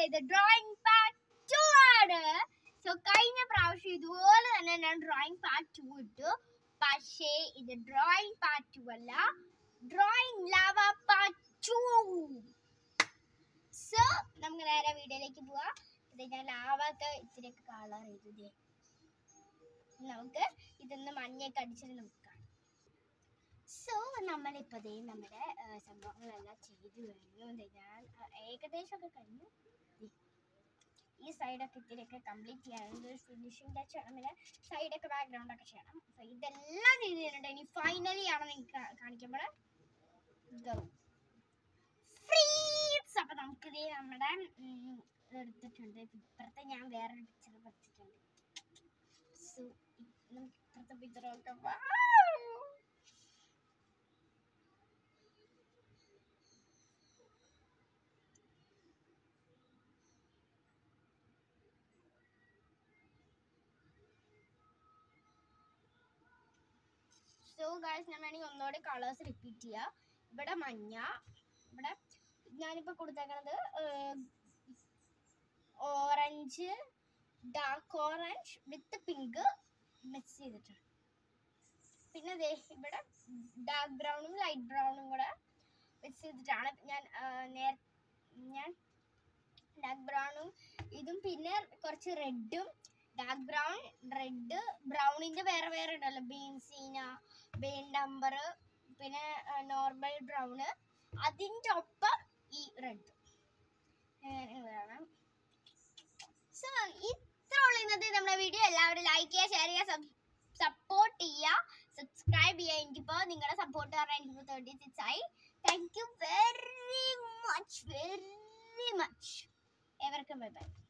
ഇത് drawing part two ആണ് so കഴിഞ്ഞ പ്രാവശ്യം ഇതുപോലെ തന്നെ ഞാൻ ഡ്രോയിങ് പാർട്ട് ടു ഇട്ടു പക്ഷേ ഇത് ഡ്രോയിങ് പാർട്ട് ടു അല്ല drawing lava part two so നമുക്ക് നേരെ വീഡിയോയിലേക്ക് പോവാം ഇത് ഞാൻ ലാവൊക്കെ ഇത്തിരിയൊക്കെ കളർ ചെയ്തതേ നമുക്ക് ഇതൊന്ന് മഞ്ഞയൊക്കെ അടിച്ചിട്ട് നമുക്ക് കാണാം സോ നമ്മളിപ്പോൾ ദേ നമ്മുടെ ആ, സംഭവങ്ങളെല്ലാം ചെയ്തു കഴിഞ്ഞു ദേ ഞാൻ ആ, ഏകദേശമൊക്കെ കഴിഞ്ഞു ദേ, ഈ സൈഡൊക്കെ ഇത്തിരിയൊക്കെ കംപ്ലീറ്റ് ചെയ്യാനുണ്ട് ഒരു ഫിനിഷിംഗ് ടച്ച് വേണം പിന്നെ സൈഡൊക്കെ ബാക്ക്ഗ്രൗണ്ട് ഒക്കെ ചെയ്യണം അപ്പോൾ ഇതെല്ലാം ചെയ്ത് കഴിഞ്ഞിട്ട് ഇനി ഫൈനലി ആണ് നിങ്ങൾക്ക് കാണിക്കുമ്പോൾ ഗോ ഫ്രീസ് അപ്പോൾ നമുക്ക് ദേ നമ്മുടെ ഉം, എടുത്തിട്ടുണ്ട് ഇപ്പുറത്തെ ഞാൻ വേറൊരു പിക്ചർ പറിച്ചിട്ടുണ്ട് സോ നമുക്ക് ഇപ്പുറത്തെ പിക്ചർ നോക്കാം Wow! സോ ഗായ്സ് ഞാൻ വേണമെങ്കിൽ ഒന്നുകൂടെ കളേഴ്സ് റിപ്പീറ്റ് ചെയ്യാം ഇവിടെ മഞ്ഞ ഇവിടെ ഞാനിപ്പോൾ കൊടുത്തേക്കണത് orange dark orange with pink mix ചെയ്തിട്ടാണ് പിന്നെ ദേ ഇവിടെ ഡാർക്ക് ബ്രൗണും ലൈറ്റ് ബ്രൗണും കൂടെ മിക്സ് ചെയ്തിട്ടാണ് ഞാൻ ആ, നേര ഞാൻ ഡാർക്ക് ബ്രൗണും ഇതും പിന്നെ കുറച്ച് റെഡും ഡാർക്ക് ബ്രൗൺ റെഡ് ബ്രൗണിന്റെ വേറെ വേറെ ഉണ്ടല്ലോ ബീൻസീന ബെയിൻ നമ്പർ പിന്നെ നോർമൽ ബ്രൗണ് അതിൻ്റെ ഒപ്പം ഈ റെഡ് വേണം സോ ഇത്ര ഉള്ള ഇന്നത്തെ നമ്മുടെ വീഡിയോ എല്ലാവരും ലൈക്ക് ചെയ്യുക ഷെയർ ചെയ്യുക സപ്പോർട്ട് ചെയ്യുക സബ്സ്ക്രൈബ് ചെയ്യുക എനിക്കിപ്പോൾ നിങ്ങളുടെ സപ്പോർട്ട് കാരണം എനിക്കിപ്പോൾ തേർട്ടി സിക്സ് ആയി thank you very much very much എവർക്കും ബൈ ബൈ